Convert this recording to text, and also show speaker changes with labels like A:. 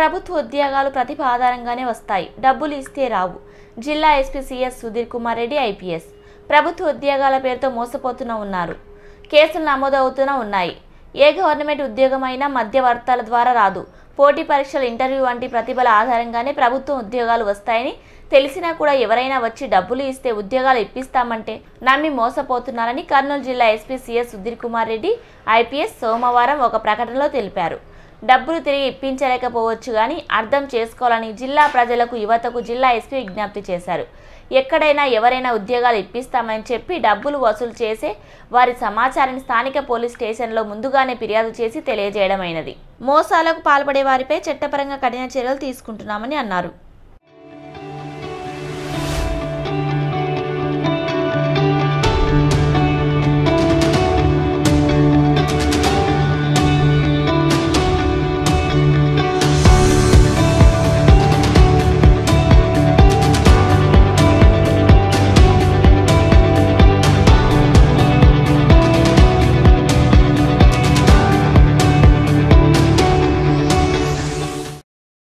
A: ప్రభుత్వ ఉద్యోగాలు ప్రతిభ ఆధారంగానే వస్తాయి డబ్బులు ఇస్తే రావు జిల్లా SP CS Sudheer Kumar Reddy IPS ప్రభుత్వ ఉద్యోగాల పేరుతో మోసపోతూనే ఉన్నారు కేసులు నమోదవుతూనే ఉన్నాయి ఏ గవర్నమెంట్ ఉద్యోగమైనా మధ్యవర్తాల ద్వారా రాదు పోటీ పరీక్షలు ఇంటర్వ్యూ వంటి ప్రతిభల ఆధారంగానే ప్రభుత్వం ఉద్యోగాలు వస్తాయని తెలిసినా కూడా ఎవరైనా వచ్చి డబ్బులు ఇస్తే ఉద్యోగాలు ఇప్పిస్తామంటే నమ్మి మోసపోతున్నారని కర్నూలు జిల్లా SP CS Sudheer Kumar Reddy IPS సోమవారం ఒక ప్రకటనలో తెలిపారు డబ్బులు తిరిగి ఇప్పించలేకపోవచ్చు కానీ అర్థం చేసుకోవాలని జిల్లా ప్రజలకు యువతకు జిల్లా ఎస్పీ విజ్ఞప్తి చేశారు ఎక్కడైనా ఎవరైనా ఉద్యోగాలు ఇప్పిస్తామని చెప్పి డబ్బులు వసూలు చేసే వారి సమాచారాన్ని స్థానిక పోలీస్ స్టేషన్లో ముందుగానే ఫిర్యాదు చేసి తెలియజేయడమైనది మోసాలకు పాల్పడే వారిపై చట్టపరంగా కఠిన చర్యలు తీసుకుంటున్నామని అన్నారు